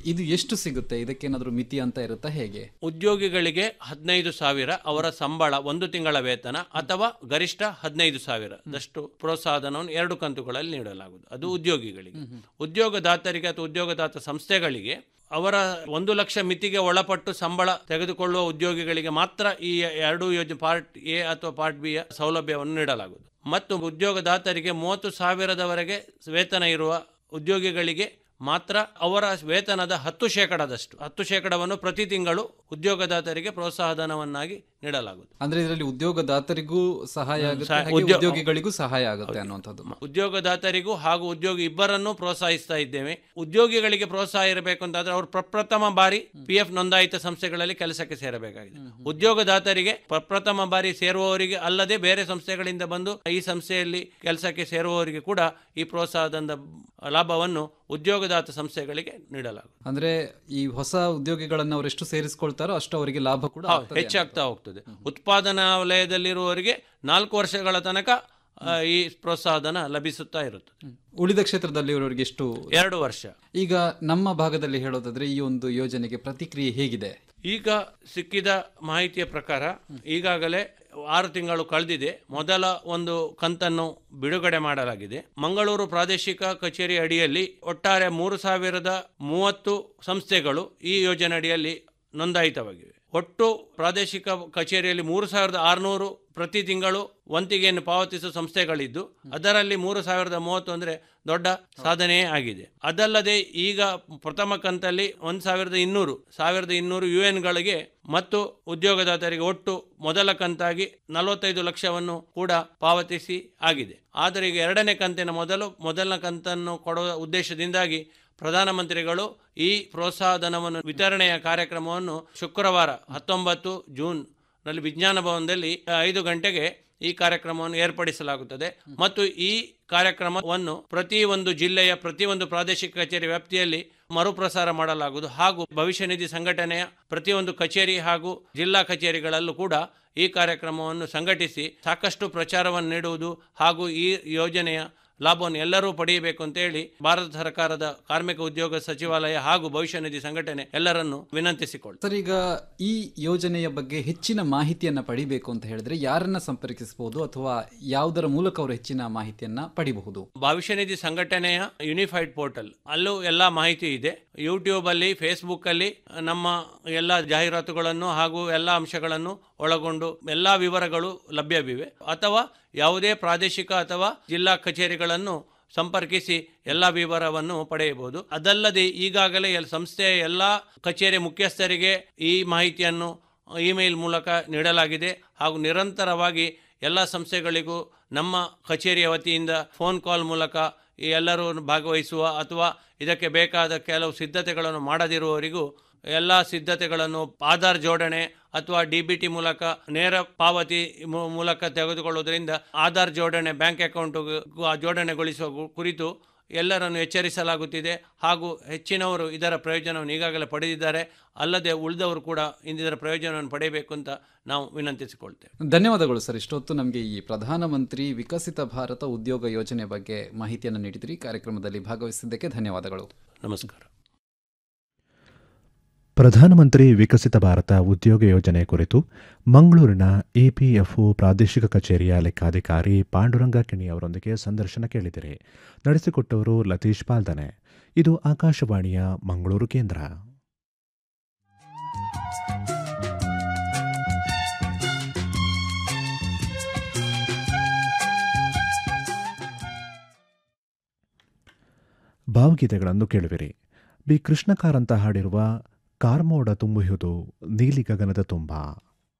ಇದು ಎಷ್ಟು ಸಿಗುತ್ತೆ ಇದಕ್ಕೇನಾದ್ರೂ ಮಿತಿ ಅಂತ ಇರುತ್ತಾ ಹೇಗೆ ಉದ್ಯೋಗಿಗಳಿಗೆ ಹದಿನೈದು ಸಾವಿರ ಅವರ ಸಂಬಳ ಒಂದು ತಿಂಗಳ ವೇತನ ಅಥವಾ ಗರಿಷ್ಠ ಹದಿನೈದು ಸಾವಿರದಷ್ಟು ಪ್ರೋತ್ಸಾಹಧನವನ್ನು ಎರಡು ಕಂತುಗಳಲ್ಲಿ ನೀಡಲಾಗುವುದು ಅದು ಉದ್ಯೋಗಿಗಳಿಗೆ ಉದ್ಯೋಗದಾತರಿಗೆ ಅಥವಾ ಉದ್ಯೋಗದಾತ ಸಂಸ್ಥೆಗಳಿಗೆ ಅವರ ಒಂದು ಲಕ್ಷ ಮಿತಿಗೆ ಒಳಪಟ್ಟು ಸಂಬಳ ತೆಗೆದುಕೊಳ್ಳುವ ಉದ್ಯೋಗಿಗಳಿಗೆ ಮಾತ್ರ ಈ ಎರಡು ಯೋಜನೆ ಪಾರ್ಟ್ ಎ ಅಥವಾ ಪಾರ್ಟ್ ಬಿಯ ಸೌಲಭ್ಯವನ್ನು ನೀಡಲಾಗುವುದು ಮತ್ತು ಉದ್ಯೋಗದಾತರಿಗೆ ಮೂವತ್ತು ಸಾವಿರದವರೆಗೆ ವೇತನ ಇರುವ ಉದ್ಯೋಗಿಗಳಿಗೆ ಮಾತ್ರ ಅವರ ವೇತನದ ಹತ್ತು ಶೇಕಡದಷ್ಟು ಹತ್ತು ಶೇಕಡವನ್ನು ಪ್ರತಿ ತಿಂಗಳು ಉದ್ಯೋಗದಾತರಿಗೆ ಪ್ರೋತ್ಸಾಹಧನವನ್ನಾಗಿ ನೀಡಲಾಗುವುದು ಅಂದ್ರೆ ಇದರಲ್ಲಿ ಉದ್ಯೋಗದಾತರಿಗೂ ಸಹಾಯ ಆಗುತ್ತೆ ಸಹ- ಹಾಗೆ ಉದ್ಯೋ- ಉದ್ಯೋಗಿಗಳಿಗೂ ಸಹಾಯ ಆಗುತ್ತೆ ಅನ್ನುವಂಥದ್ದು ಉದ್ಯೋಗದಾತರಿಗೂ ಹಾಗೂ ಉದ್ಯೋಗಿ ಇಬ್ಬರನ್ನೂ ಪ್ರೋತ್ಸಾಹಿಸ್ತಾ ಇದ್ದೇವೆ ಉದ್ಯೋಗಿಗಳಿಗೆ ಪ್ರೋತ್ಸಾಹ ಇರಬೇಕು ಅಂತಾದ್ರೆ ಅವರು ಪ್ರಪ್ರಥಮ ಬಾರಿ ಪಿ ಎಫ್ ನೋಂದಾಯಿತ ಸಂಸ್ಥೆಗಳಲ್ಲಿ ಕೆಲಸಕ್ಕೆ ಸೇರಬೇಕಾಗಿದೆ ಉದ್ಯೋಗದಾತರಿಗೆ ಪ್ರಪ್ರಥಮ ಬಾರಿ ಸೇರುವವರಿಗೆ ಅಲ್ಲದೆ ಬೇರೆ ಸಂಸ್ಥೆಗಳಿಂದ ಬಂದು ಈ ಸಂಸ್ಥೆಯಲ್ಲಿ ಕೆಲಸಕ್ಕೆ ಸೇರುವವರಿಗೆ ಕೂಡ ಈ ಪ್ರೋತ್ಸಾಹದ ಲಾಭವನ್ನು ಉದ್ಯೋಗದಾತ ಸಂಸ್ಥೆಗಳಿಗೆ ನೀಡಲಾಗುತ್ತದೆ ಅಂದ್ರೆ ಈ ಹೊಸ ಉದ್ಯೋಗಿಗಳನ್ನ ಅವರು ಎಷ್ಟು ಸೇರಿಸ್ಕೊಳ್ತಾರೋ ಅಷ್ಟು ಅವರಿಗೆ ಲಾಭ ಕೂಡ ಹೌದು, ಆಗ್ತದೆ ಹೆಚ್ಚಾಗ್ತಾ ಹೋಗ್ತದೆ ಉತ್ಪಾದನಾ ವಲಯದಲ್ಲಿರುವವರಿಗೆ ನಾಲ್ಕು ವರ್ಷಗಳ ತನಕ ಆ, ಈ ಪ್ರೋತ್ಸಾಹಧನ ಲಭಿಸುತ್ತಾ ಇರುತ್ತದೆ ಉಳಿದ ಕ್ಷೇತ್ರದಲ್ಲಿ ಇರೋರಿಗೆ ಎಷ್ಟು ಎರಡು ವರ್ಷ ಈಗ ನಮ್ಮ ಭಾಗದಲ್ಲಿ ಹೇಳೋದಾದ್ರೆ ಈ ಒಂದು ಯೋಜನೆಗೆ ಪ್ರತಿಕ್ರಿಯೆ ಹೇಗಿದೆ ಈಗ ಸಿಕ್ಕಿದ ಮಾಹಿತಿಯ ಪ್ರಕಾರ ಈಗಾಗಲೇ ಆರು ತಿಂಗಳು ಕಳೆದಿದೆ ಮೊದಲ ಒಂದು ಕಂತನ್ನು ಬಿಡುಗಡೆ ಮಾಡಲಾಗಿದೆ ಮಂಗಳೂರು ಪ್ರಾದೇಶಿಕ ಕಚೇರಿ ಅಡಿಯಲ್ಲಿ ಒಟ್ಟಾರೆ ಮೂರು ಸಾವಿರದ ಮೂವತ್ತು ಸಂಸ್ಥೆಗಳು ಈ ಯೋಜನೆ ಅಡಿಯಲ್ಲಿ ನೋಂದಾಯಿತವಾಗಿವೆ ಒಟ್ಟು ಪ್ರಾದೇಶಿಕ ಕಚೇರಿಯಲ್ಲಿ ಮೂರು ಸಾವಿರದ ಆರುನೂರು ಪ್ರತಿ ತಿಂಗಳು ವಂತಿಗೆಯನ್ನು ಪಾವತಿಸುವ ಸಂಸ್ಥೆಗಳಿದ್ದು ಅದರಲ್ಲಿ ಮೂರು ಸಾವಿರದ ಮೂವತ್ತು ಅಂದರೆ ದೊಡ್ಡ ಸಾಧನೆಯೇ ಆಗಿದೆ ಅದಲ್ಲದೆ ಈಗ ಪ್ರಥಮ ಕಂತಲ್ಲಿ ಒಂದು ಸಾವಿರದ ಇನ್ನೂರು ಸಾವಿರದ ಇನ್ನೂರು ಯು ಎನ್ಗಳಿಗೆ ಮತ್ತು ಉದ್ಯೋಗದಾತರಿಗೆ ಒಟ್ಟು ಮೊದಲ ಕಂತಾಗಿ ನಲವತ್ತೈದು ಲಕ್ಷವನ್ನು ಕೂಡ ಪಾವತಿಸಿ ಆಗಿದೆ ಆದರೆ ಈಗ ಎರಡನೇ ಕಂತಿನ ಮೊದಲು ಮೊದಲನ ಕಂತನ್ನು ಕೊಡುವ ಉದ್ದೇಶದಿಂದಾಗಿ ಪ್ರಧಾನಮಂತ್ರಿಗಳು ಈ ಪ್ರೋತ್ಸಾಹಧನವನ್ನು ವಿತರಣೆಯ ಕಾರ್ಯಕ್ರಮವನ್ನು ಶುಕ್ರವಾರ ಹತ್ತೊಂಬತ್ತು ಜೂನ್ ನಲ್ಲಿ ವಿಜ್ಞಾನ ಭವನದಲ್ಲಿ ಐದು ಗಂಟೆಗೆ ಈ ಕಾರ್ಯಕ್ರಮವನ್ನು ಏರ್ಪಡಿಸಲಾಗುತ್ತದೆ ಮತ್ತು ಈ ಕಾರ್ಯಕ್ರಮವನ್ನು ಪ್ರತಿ ಒಂದು ಜಿಲ್ಲೆಯ ಪ್ರತಿ ಒಂದು ಪ್ರಾದೇಶಿಕ ಕಚೇರಿ ವ್ಯಾಪ್ತಿಯಲ್ಲಿ ಮರುಪ್ರಸಾರ ಮಾಡಲಾಗುವುದು ಹಾಗೂ ಭವಿಷ್ಯ ನಿಧಿ ಸಂಘಟನೆಯ ಪ್ರತಿಯೊಂದು ಕಚೇರಿ ಹಾಗೂ ಜಿಲ್ಲಾ ಕಚೇರಿಗಳಲ್ಲೂ ಕೂಡ ಈ ಕಾರ್ಯಕ್ರಮವನ್ನು ಸಂಘಟಿಸಿ ಸಾಕಷ್ಟು ಪ್ರಚಾರವನ್ನು ನೀಡುವುದು ಹಾಗೂ ಈ ಯೋಜನೆಯ ಲಾಭವನ್ನು ಎಲ್ಲರೂ ಪಡೆಯಬೇಕು ಅಂತೇಳಿ ಭಾರತ ಸರ್ಕಾರದ ಕಾರ್ಮಿಕ ಉದ್ಯೋಗ ಸಚಿವಾಲಯ ಹಾಗೂ ಭವಿಷ್ಯ ನಿಧಿ ಸಂಘಟನೆ ಎಲ್ಲರನ್ನು ವಿನಂತಿಸಿಕೊಳ್ಳಿ ಸರ್ ಈಗ ಈ ಯೋಜನೆಯ ಬಗ್ಗೆ ಹೆಚ್ಚಿನ ಮಾಹಿತಿಯನ್ನ ಪಡಿಬೇಕು ಅಂತ ಹೇಳಿದ್ರೆ ಯಾರನ್ನ ಸಂಪರ್ಕಿಸಬಹುದು ಅಥವಾ ಯಾವುದರ ಮೂಲಕ ಅವರು ಹೆಚ್ಚಿನ ಮಾಹಿತಿಯನ್ನ ಪಡಿಬಹುದು ಭವಿಷ್ಯ ನಿಧಿ ಸಂಘಟನೆಯ ಯುನಿಫೈಡ್ ಪೋರ್ಟಲ್ ಅಲ್ಲೂ ಎಲ್ಲ ಮಾಹಿತಿ ಇದೆ ಯೂಟ್ಯೂಬ್ ಅಲ್ಲಿ ಫೇಸ್ಬುಕ್ ಅಲ್ಲಿ ನಮ್ಮ ಎಲ್ಲ ಜಾಹೀರಾತುಗಳನ್ನು ಹಾಗೂ ಎಲ್ಲ ಅಂಶಗಳನ್ನು ಒಳಗೊಂಡು ಎಲ್ಲ ವಿವರಗಳು ಲಭ್ಯವಿವೆ ಅಥವಾ ಯಾವುದೇ ಪ್ರಾದೇಶಿಕ ಅಥವಾ ಜಿಲ್ಲಾ ಕಚೇರಿಗಳನ್ನು ಸಂಪರ್ಕಿಸಿ ಎಲ್ಲ ವಿವರವನ್ನು ಪಡೆಯಬಹುದು ಅದಲ್ಲದೆ ಈಗಾಗಲೇ ಎಲ್- ಸಂಸ್ಥೆಯ ಎಲ್ಲ ಕಚೇರಿ ಮುಖ್ಯಸ್ಥರಿಗೆ ಈ ಮಾಹಿತಿಯನ್ನು ಇಮೇಲ್ ಮೂಲಕ ನೀಡಲಾಗಿದೆ ಹಾಗೂ ನಿರಂತರವಾಗಿ ಎಲ್ಲ ಸಂಸ್ಥೆಗಳಿಗೂ ನಮ್ಮ ಕಚೇರಿಯ ವತಿಯಿಂದ ಫೋನ್ ಕಾಲ್ ಮೂಲಕ ಈ ಎಲ್ಲರೂ ಭಾಗವಹಿಸುವ ಅಥವಾ ಇದಕ್ಕೆ ಬೇಕಾದ ಕೆಲವು ಸಿದ್ಧತೆಗಳನ್ನು ಮಾಡದಿರುವವರಿಗೂ ಎಲ್ಲ ಸಿದ್ಧತೆಗಳನ್ನು ಆಧಾರ್ ಜೋಡಣೆ ಅಥವಾ ಡಿ ಬಿ ಟಿ ಮೂಲಕ ನೇರ ಪಾವತಿ ಮೂ- ಮೂಲಕ ತೆಗೆದುಕೊಳ್ಳುವುದರಿಂದ ಆಧಾರ್ ಜೋಡಣೆ ಬ್ಯಾಂಕ್ ಅಕೌಂಟ್ ಜೋಡಣೆಗೊಳಿಸುವ ಕು- ಕುರಿತು ಎಲ್ಲರನ್ನು ಎಚ್ಚರಿಸಲಾಗುತ್ತಿದೆ ಹಾಗೂ ಹೆಚ್ಚಿನವರು ಇದರ ಪ್ರಯೋಜನವನ್ನು ಈಗಾಗಲೇ ಪಡೆದಿದ್ದಾರೆ ಅಲ್ಲದೆ ಉಳಿದವರು ಕೂಡ ಇದರ ಪ್ರಯೋಜನವನ್ನು ಪಡೆಯಬೇಕು ಅಂತ ನಾವು ವಿನಂತಿಸಿಕೊಳ್ತೇವೆ ಧನ್ಯವಾದಗಳು ಸರ್ ಇಷ್ಟೊತ್ತು ನಮಗೆ ಈ ಪ್ರಧಾನಮಂತ್ರಿ ವಿಕಸಿತ ಭಾರತ ಉದ್ಯೋಗ ಯೋಜನೆ ಬಗ್ಗೆ ಮಾಹಿತಿಯನ್ನು ನೀಡಿದ್ರಿ ಕಾರ್ಯಕ್ರಮದಲ್ಲಿ ಭಾಗವಹಿಸಿದ್ದಕ್ಕೆ ಧನ್ಯವಾದಗಳು ನಮಸ್ಕಾರ ಪ್ರಧಾನಮಂತ್ರಿ ವಿಕಸಿತ ಭಾರತ ಉದ್ಯೋಗ ಯೋಜನೆ ಕುರಿತು ಮಂಗಳೂರಿನ ಇಪಿಎಫ್ಒ ಪ್ರಾದೇಶಿಕ ಕಚೇರಿಯ ಲೆಕ್ಕಾಧಿಕಾರಿ ಪಾಂಡುರಂಗ ಕಿಣಿ ಅವರೊಂದಿಗೆ ಸಂದರ್ಶನ ಕೇಳಿದಿರಿ ನಡೆಸಿಕೊಟ್ಟವರು ಲತೀಶ್ ಪಾಲ್ದನೆ ಇದು ಆಕಾಶವಾಣಿಯ ಮಂಗಳೂರು ಕೇಂದ್ರ ಭಾವಗೀತೆಗಳನ್ನು ಕೇಳುವಿರಿ ಬಿ ಕೃಷ್ಣಕಾರಂತ ಹಾಡಿರುವ ಕಾರ್ಮೋಡ ತುಂಬುವುದು ನೀಲಿ ಗಗನದ ತುಂಬ